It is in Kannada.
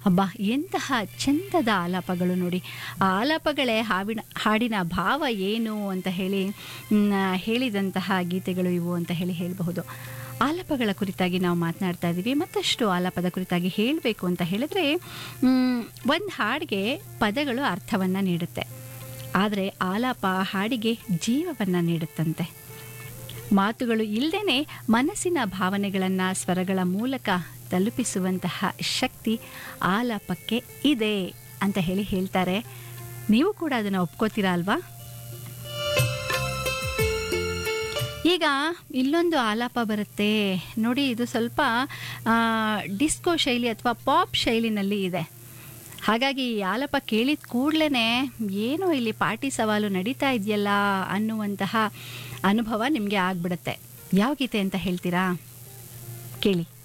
ಅಬ್ಬಾ ಎಂತಹ ಚಂದದ ಆಲಾಪಗಳು ನೋಡಿ ಆ ಆಲಾಪಗಳೇ ಹಾವಿನ ಹಾಡಿನ ಭಾವ ಏನು ಅಂತ ಹೇಳಿ ಮ್, ಹೇಳಿದಂತಹ ಗೀತೆಗಳು ಇವು ಅಂತ ಹೇಳಿ ಹೇಳಬಹುದು ಆಲಾಪಗಳ ಕುರಿತಾಗಿ ನಾವು ಮಾತನಾಡ್ತಾ ಇದ್ದೀವಿ ಮತ್ತಷ್ಟು ಆಲಾಪದ ಕುರಿತಾಗಿ ಹೇಳಬೇಕು ಅಂತ ಹೇಳಿದ್ರೆ ಒಂದು ಹಾಡಿಗೆ ಪದಗಳು ಅರ್ಥವನ್ನು ನೀಡುತ್ತೆ ಆದರೆ ಆಲಾಪ ಹಾಡಿಗೆ ಜೀವವನ್ನು ನೀಡುತ್ತಂತೆ ಮಾತುಗಳು ಇಲ್ಲದೇ ಮನಸ್ಸಿನ ಭಾವನೆಗಳನ್ನು ಸ್ವರಗಳ ಮೂಲಕ ತಲುಪಿಸುವಂತಹ ಶಕ್ತಿ ಆಲಾಪಕ್ಕೆ ಇದೆ ಅಂತ ಹೇಳಿ ಹೇಳ್ತಾರೆ ನೀವು ಕೂಡ ಅದನ್ನು ಒಪ್ಕೋತೀರಾ ಅಲ್ವಾ ಈಗ ಇಲ್ಲೊಂದು ಆಲಾಪ ಬರುತ್ತೆ ನೋಡಿ ಇದು ಸ್ವಲ್ಪ ಡಿಸ್ಕೋ ಶೈಲಿ ಅಥವಾ ಪಾಪ್ ಶೈಲಿನಲ್ಲಿ ಇದೆ ಹಾಗಾಗಿ ಈ ಆಲಾಪ ಕೇಳಿದ ಕೂಡಲೇ ಏನೋ ಇಲ್ಲಿ ಪಾರ್ಟಿ ಸವಾಲು ನಡೀತಾ ಇದೆಯಲ್ಲ ಅನ್ನುವಂತಹ ಅನುಭವ ನಿಮಗೆ ಆಗ್ಬಿಡುತ್ತೆ ಯಾವ ಗೀತೆ ಅಂತ ಹೇಳ್ತೀರಾ ಕೇಳಿ